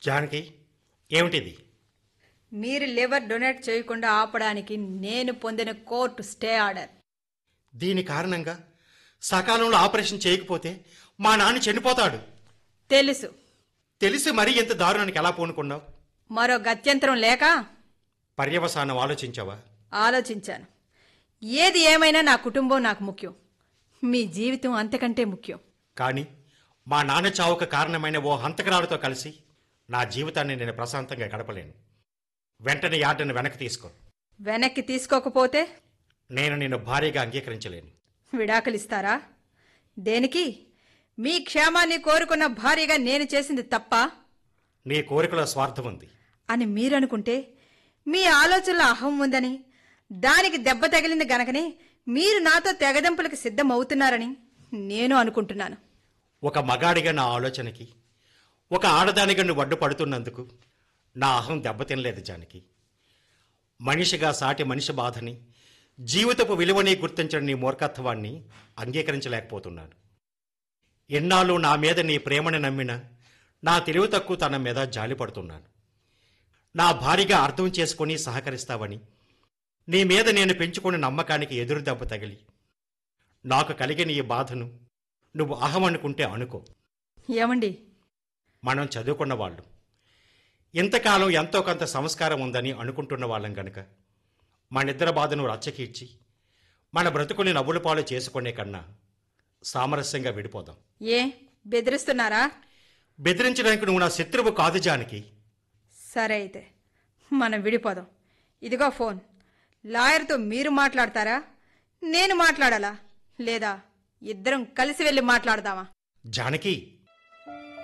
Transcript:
జానకి ఏమిటిది మీరు liver donate చేయకుండా ఆపడానికి నేను పొందిన కోర్టు స్టే ఆర్డర్ దీని కారణంగా సకాలంలో ఆపరేషన్ చేయకపోతే మా నాన్న చనిపోతాడు తెలుసు తెలిసి మరీ ఎంత దారుణానికి ఎలా పూనుకున్నావు మరో గత్యంతరం లేక పర్యవసానం ఆలోచించావా ఆలోచించాను ఏది ఏమైనా నా కుటుంబం నాకు ముఖ్యం మీ జీవితం అంతకంటే ముఖ్యం కానీ మా నాన్న చావుకు కారణమైన ఓ హంతకరాలతో కలిసి నా జీవితాన్ని నేను ప్రశాంతంగా గడపలేను వెంటనే యార్డను వెనక్కి తీసుకో వెనక్కి తీసుకోకపోతే నేను నిన్ను భారీగా అంగీకరించలేను విడాకులిస్తారా దేనికి మీ క్షేమాన్ని కోరుకున్న భార్యగా నేను చేసింది తప్ప నీ కోరికలో స్వార్థం ఉంది అని మీరనుకుంటే మీ ఆలోచనలో అహం ఉందని దానికి దెబ్బ తగిలింది గనకనే మీరు నాతో తెగదెంపులకు సిద్ధమవుతున్నారని నేను అనుకుంటున్నాను ఒక మగాడిగా నా ఆలోచనకి ఒక ఆడదానిగా నువ్వు అడ్డు పడుతున్నందుకు నా అహం దెబ్బతినలేదు జానకి మనిషిగా సాటి మనిషి బాధని జీవితపు విలువని గుర్తించిన నీ మూర్ఖత్వాన్ని అంగీకరించలేకపోతున్నాను ఎన్నాళ్ళు నా మీద నీ ప్రేమని నమ్మిన నా తెలివి తక్కువ తన మీద జాలిపడుతున్నాను నా భారీగా అర్థం చేసుకొని సహకరిస్తావని నీ మీద నేను పెంచుకున్న నమ్మకానికి ఎదురు దెబ్బ తగిలి నాకు కలిగిన ఈ బాధను నువ్వు అహం అనుకుంటే అనుకో ఏమండి మనం చదువుకున్న వాళ్ళు ఇంతకాలం ఎంతో కొంత సంస్కారం ఉందని అనుకుంటున్న వాళ్ళం గనుక మనిద్దరి బాధను రచ్చకీర్చి మన బ్రతుకుని నవ్వుల పాలు చేసుకునే కన్నా సామరస్యంగా విడిపోదాం ఏ బెదిరిస్తున్నారా బెదిరించడానికి నువ్వు నా శత్రువు కాదు జానకి సరే అయితే మనం విడిపోదాం ఇదిగో ఫోన్ లాయర్తో మీరు మాట్లాడతారా నేను మాట్లాడాలా లేదా ఇద్దరం కలిసి వెళ్ళి మాట్లాడదామా జానకి